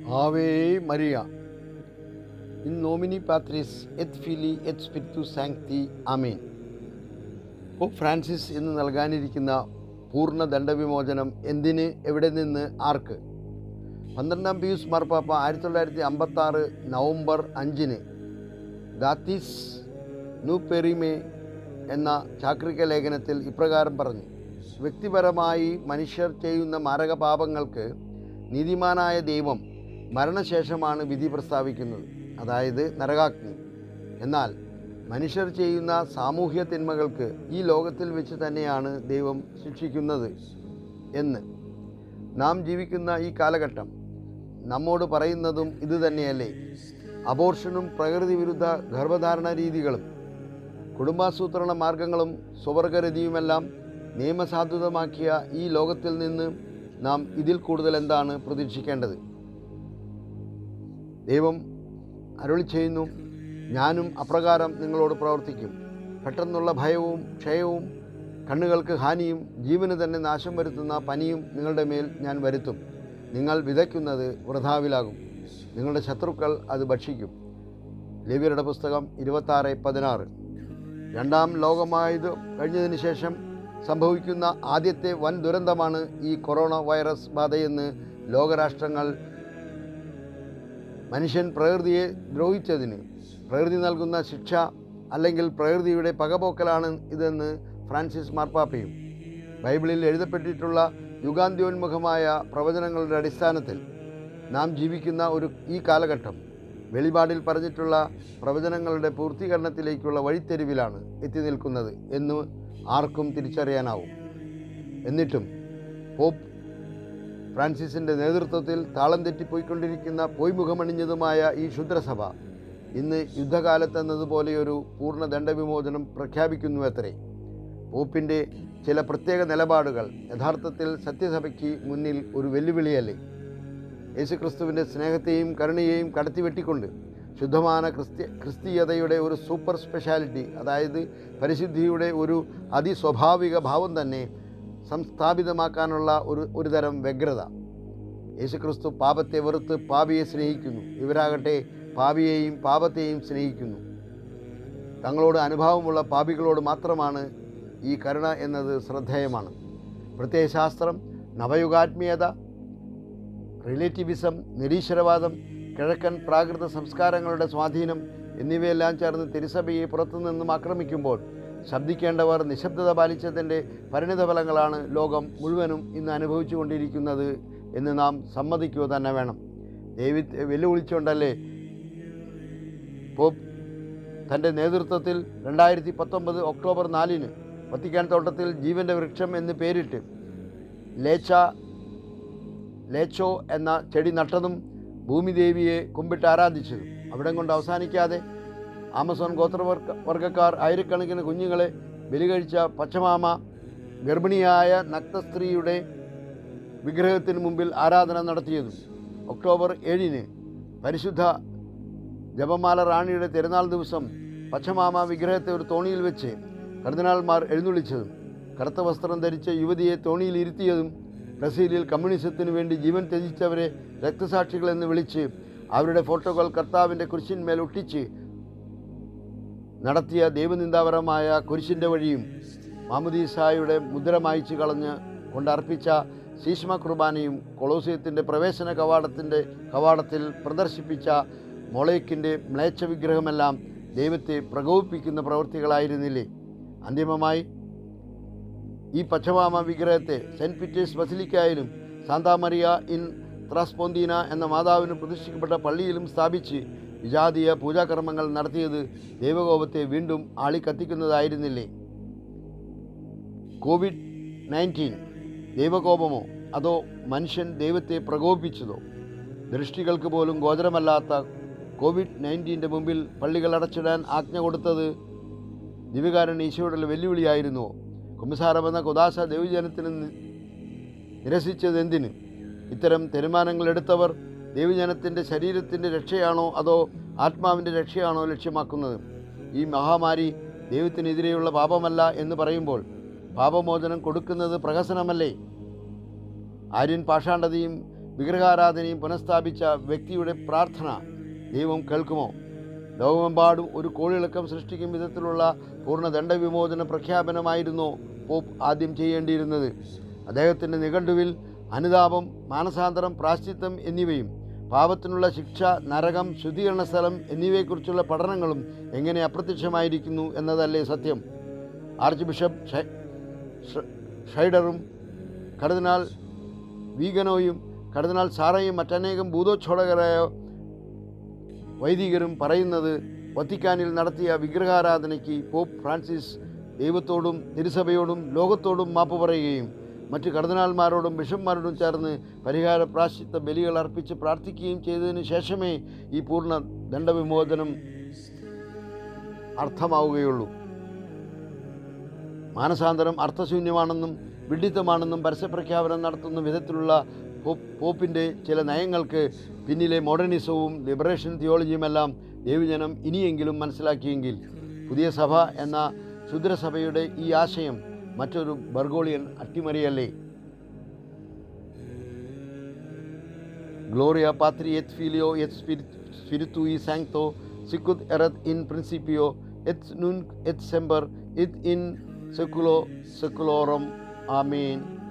ആവേ Maria ഇൻ നോമിനി പാത്രീസ് എത് ഫിലി എത് സ്പിരിറ്റു സാങ്ക്തി ആമീൻ പോപ്പ് ഫ്രാൻസിസ് എന്ന് നൽകാനിരിക്കുന്ന പൂർണ്ണ ദണ്ഡവിമോചനം എന്തിന് എവിടെ നിന്ന് ആർക്ക് പന്ത്രണ്ടാം പിയൂസ് മാർപ്പാപ്പ ആയിരത്തി തൊള്ളായിരത്തി അമ്പത്തി ആറ് നവംബർ അഞ്ചിന് ഗാത്തിസ് നു പെറിമേ എന്ന ചാക്രിക ലേഖനത്തിൽ ഇപ്രകാരം പറഞ്ഞു വ്യക്തിപരമായി മനുഷ്യർ ചെയ്യുന്ന മാരകപാപങ്ങൾക്ക് നീതിമാനായ ദൈവം മരണശേഷമാണ് വിധി പ്രസ്താവിക്കുന്നത് അതായത് നരകാഗ്നി എന്നാൽ മനുഷ്യർ ചെയ്യുന്ന സാമൂഹ്യ തിന്മകൾക്ക് ഈ ലോകത്തിൽ വെച്ച് തന്നെയാണ് ദൈവം ശിക്ഷിക്കുന്നത് എന്ന് നാം ജീവിക്കുന്ന ഈ കാലഘട്ടം നമ്മോട് പറയുന്നതും ഇത് തന്നെയല്ലേ അബോർഷനും പ്രകൃതി വിരുദ്ധ ഗർഭധാരണ രീതികളും കുടുംബാസൂത്രണ മാർഗങ്ങളും സ്വവർഗരതിയുമെല്ലാം നിയമസാധുതമാക്കിയ ഈ ലോകത്തിൽ നിന്ന് നാം ഇതിൽ കൂടുതൽ എന്താണ് പ്രതീക്ഷിക്കേണ്ടത് ദൈവം അരുളി ചെയ്യുന്നു ഞാനും അപ്രകാരം നിങ്ങളോട് പ്രവർത്തിക്കും പെട്ടെന്നുള്ള ഭയവും ക്ഷയവും കണ്ണുകൾക്ക് ഹാനിയും ജീവന് തന്നെ നാശം വരുത്തുന്ന പനിയും നിങ്ങളുടെ മേൽ ഞാൻ വരുത്തും നിങ്ങൾ വിതയ്ക്കുന്നത് വൃഥാവിലാകും നിങ്ങളുടെ ശത്രുക്കൾ അത് ഭക്ഷിക്കും ലേവ്യരുടെ പുസ്തകം ഇരുപത്താറ് പതിനാറ് രണ്ടാം ലോകമായത് കഴിഞ്ഞതിന് ശേഷം സംഭവിക്കുന്ന ആദ്യത്തെ വൻ ദുരന്തമാണ് ഈ കൊറോണ വൈറസ് ബാധയെന്ന് ലോകരാഷ്ട്രങ്ങൾ മനുഷ്യൻ പ്രകൃതിയെ ദ്രോഹിച്ചതിന് പ്രകൃതി നൽകുന്ന ശിക്ഷ അല്ലെങ്കിൽ പ്രകൃതിയുടെ പകപോക്കലാണ് ഇതെന്ന് ഫ്രാൻസിസ് മാർപ്പാപ്പയും ബൈബിളിൽ എഴുതപ്പെട്ടിട്ടുള്ള യുഗാന്ത്യോന്മുഖമായ പ്രവചനങ്ങളുടെ അടിസ്ഥാനത്തിൽ നാം ജീവിക്കുന്ന ഒരു ഈ കാലഘട്ടം വെളിപാടിൽ പറഞ്ഞിട്ടുള്ള പ്രവചനങ്ങളുടെ പൂർത്തീകരണത്തിലേക്കുള്ള വഴിത്തെരുവിലാണ് എത്തി നിൽക്കുന്നത് എന്ന് ആർക്കും തിരിച്ചറിയാനാവും എന്നിട്ടും പോപ്പ് ഫ്രാൻസിസിൻ്റെ നേതൃത്വത്തിൽ താളം തെറ്റിപ്പോയിക്കൊണ്ടിരിക്കുന്ന പൊയ്മുഖമണിഞ്ഞതുമായ ഈ ക്ഷുദ്രസഭ ഇന്ന് യുദ്ധകാലത്തെന്നതുപോലെയൊരു പൂർണ്ണ ദണ്ഡവിമോചനം പ്രഖ്യാപിക്കുന്നു അത്രേ പോപ്പിൻ്റെ ചില പ്രത്യേക നിലപാടുകൾ യഥാർത്ഥത്തിൽ സത്യസഭയ്ക്ക് മുന്നിൽ ഒരു വെല്ലുവിളിയല്ലേ യേശുക്രിസ്തുവിൻ്റെ സ്നേഹത്തെയും കരുണയെയും കടത്തിവെട്ടിക്കൊണ്ട് ശുദ്ധமான ക്രിസ്ത്യ ക്രിസ്തീയതയുടെ ഒരു സൂപ്പർ സ്പെഷ്യാലിറ്റി അതായത് പരിശുദ്ധിയുടെ ഒരു അതിസ്വാഭാവിക ഭാവം തന്നെ സംസ്ഥാപിതമാക്കാനുള്ള ഒരു ഒരു തരം വ്യഗ്രത യേശുക്രിസ്തു പാപത്തെ വെറുത്ത് പാപിയെ സ്നേഹിക്കുന്നു ഇവരാകട്ടെ പാപിയെയും പാപത്തെയും സ്നേഹിക്കുന്നു തങ്ങളോട് അനുഭാവമുള്ള പാപികളോട് മാത്രമാണ് ഈ കരുണ എന്നത് ശ്രദ്ധേയമാണ് പ്രത്യയശാസ്ത്രം നവയുഗാത്മീയത റിലേറ്റിവിസം നിരീശ്വരവാദം കിഴക്കൻ പ്രാകൃത സംസ്കാരങ്ങളുടെ സ്വാധീനം എന്നിവയെല്ലാം ചേർന്ന് തിരുസഭയെ പുറത്തുനിന്നും ആക്രമിക്കുമ്പോൾ ശബ്ദിക്കേണ്ടവർ നിശബ്ദത പാലിച്ചതിൻ്റെ പരിണിതഫലങ്ങളാണ് ലോകം മുഴുവനും ഇന്ന് അനുഭവിച്ചുകൊണ്ടിരിക്കുന്നത് എന്ന് നാം സമ്മതിക്കുക തന്നെ വേണം ദൈവി വെല്ലുവിളിച്ചുകൊണ്ടല്ലേ പോപ്പ് തൻ്റെ നേതൃത്വത്തിൽ രണ്ടായിരത്തി പത്തൊമ്പത് ഒക്ടോബർ നാലിന് വത്തിക്കാൻ തോട്ടത്തിൽ ജീവൻ്റെ വൃക്ഷം എന്ന് പേരിട്ട് ലേച്ച ലേച്ചോ എന്ന ചെടി നട്ടതും ഭൂമിദേവിയെ കുമ്പിട്ട് ആരാധിച്ചതും അവിടം കൊണ്ട് അവസാനിക്കാതെ ആമസോൺ ഗോത്രവർഗ വർഗക്കാർ ആയിരക്കണക്കിന് കുഞ്ഞുങ്ങളെ ബലികഴിച്ച പച്ചമാമ ഗർഭിണിയായ നഗ്നസ്ത്രീയുടെ വിഗ്രഹത്തിന് മുമ്പിൽ ആരാധന നടത്തിയതും ഒക്ടോബർ ഏഴിന് പരിശുദ്ധ ജപമാല റാണിയുടെ തിരുനാൾ ദിവസം പച്ചമാമ വിഗ്രഹത്തെ ഒരു തോണിയിൽ വെച്ച് കർദിനാൾമാർ എഴുന്നള്ളിച്ചതും കറുത്ത വസ്ത്രം ധരിച്ച യുവതിയെ തോണിയിൽ ഇരുത്തിയതും ബ്രസീലിൽ കമ്മ്യൂണിസത്തിന് വേണ്ടി ജീവൻ ത്യജിച്ചവരെ രക്തസാക്ഷികളെന്ന് വിളിച്ച് അവരുടെ ഫോട്ടോകൾ കർത്താവിൻ്റെ കുരിശിന്മേൽ ഒട്ടിച്ച് നടത്തിയ ദൈവനിന്ദാപരമായ കുരിശിൻ്റെ വഴിയും മാമുദീസായുടെ മുദ്ര മായ്ച്ചു കളഞ്ഞ് കൊണ്ടർപ്പിച്ച ശീഷ്മ കുർബാനയും കൊളോസിയത്തിൻ്റെ പ്രവേശന കവാടത്തിൻ്റെ കവാടത്തിൽ പ്രദർശിപ്പിച്ച മൊളേക്കിൻ്റെ മ്ലേച്ഛ വിഗ്രഹമെല്ലാം ദൈവത്തെ പ്രകോപിപ്പിക്കുന്ന പ്രവൃത്തികളായിരുന്നില്ലേ അന്തിമമായി ഈ പച്ചമാമ വിഗ്രഹത്തെ സെൻറ്റ് പീറ്റേഴ്സ് ബസിലിക്കായാലും സാന്താമറിയ ഇൻ ത്രാസ്പോന്തീന എന്ന മാതാവിന് പ്രതിഷ്ഠിക്കപ്പെട്ട പള്ളിയിലും സ്ഥാപിച്ച് വിജാതീയ പൂജാകർമ്മങ്ങൾ നടത്തിയത് ദൈവകോപത്തെ വീണ്ടും ആളിക്കത്തിക്കുന്നതായിരുന്നില്ലേ കോവിഡ് നയൻറ്റീൻ ദൈവകോപമോ അതോ മനുഷ്യൻ ദൈവത്തെ പ്രകോപിപ്പിച്ചതോ ദൃഷ്ടികൾക്ക് പോലും ഗോചരമല്ലാത്ത കോവിഡ് നയൻറ്റീൻ്റെ മുമ്പിൽ പള്ളികൾ അടച്ചിടാൻ ആജ്ഞ കൊടുത്തത് ദിവികാരൻ ഈശോയുടെ വെല്ലുവിളിയായിരുന്നുവോ കുമ്പസാരമെന്ന കുദാശ ദൈവജനത്തിന് നി- നിരസിച്ചത് എന്തിന് ഇത്തരം തീരുമാനങ്ങൾ എടുത്തവർ ദൈവജനത്തിൻ്റെ ശരീരത്തിൻ്റെ രക്ഷയാണോ അതോ ആത്മാവിൻ്റെ രക്ഷയാണോ ലക്ഷ്യമാക്കുന്നത് ഈ മഹാമാരി ദൈവത്തിനെതിരെയുള്ള പാപമല്ല എന്ന് പറയുമ്പോൾ പാപമോചനം കൊടുക്കുന്നത് പ്രഹസനമല്ലേ ആര്യൻ പാഷാണ്ഡതയും വിഗ്രഹാരാധനയും പുനഃസ്ഥാപിച്ച വ്യക്തിയുടെ പ്രാർത്ഥന ദൈവം കേൾക്കുമോ ലോകമെമ്പാടും ഒരു കോളിളക്കം സൃഷ്ടിക്കും വിധത്തിലുള്ള പൂർണ്ണ ദണ്ഡവിമോചന പ്രഖ്യാപനമായിരുന്നു പോപ്പ് ആദ്യം ചെയ്യേണ്ടിയിരുന്നത് അദ്ദേഹത്തിൻ്റെ നിഘണ്ടുവിൽ അനുതാപം മാനസാന്തരം പ്രാശ്ചിത്തം എന്നിവയും പാപത്തിനുള്ള ശിക്ഷ നരകം ശുദ്ധീകരണ സ്ഥലം എന്നിവയെക്കുറിച്ചുള്ള പഠനങ്ങളും എങ്ങനെ അപ്രത്യക്ഷമായിരിക്കുന്നു എന്നതല്ലേ സത്യം ആർച്ച് ബിഷപ്പ് ഷൈ- ഷ- ഷൈഡറും കർദിനാൾ വീഗനോയും കർദിനാൾ സാറയും മറ്റനേകം ഭൂതോച്ഛോടകരായ വൈദികരും പറയുന്നത് വത്തിക്കാനിൽ നടത്തിയ വിഗ്രഹാരാധനയ്ക്ക് പോപ്പ് ഫ്രാൻസിസ് ദൈവത്തോടും തിരുസഭയോടും ലോകത്തോടും മാപ്പ് പറയുകയും മറ്റ് കർദിനാൾമാരോടും ബിഷപ്പ്മാരോടും ചേർന്ന് പരിഹാര പ്രാശ്ചിത്ത ബലികൾ അർപ്പിച്ച് പ്രാർത്ഥിക്കുകയും ചെയ്തതിനു ശേഷമേ ഈ പൂർണ്ണ ദണ്ഡവിമോചനം അർത്ഥമാവുകയുള്ളൂ മാനസാന്തരം അർത്ഥശൂന്യമാണെന്നും വിഡിത്തമാണെന്നും പരസ്യപ്രഖ്യാപനം നടത്തുന്ന വിധത്തിലുള്ള പോപ്പ് പോപ്പിൻ്റെ ചില നയങ്ങൾക്ക് പിന്നിലെ മോഡേണിസവും ലിബറേഷൻ തിയോളജിയുമെല്ലാം ദൈവജനം ഇനിയെങ്കിലും മനസ്സിലാക്കിയെങ്കിൽ പുതിയ സഭ എന്ന ക്ഷുദ്രസഭയുടെ ഈ ആശയം മറ്റൊരു ബർഗോളിയൻ അട്ടിമറിയല്ലേ Gloria patri et filio et spirit, spiritui sancto, sicut erat in principio, et nunc et semper, et in seculo seculorum. Amen.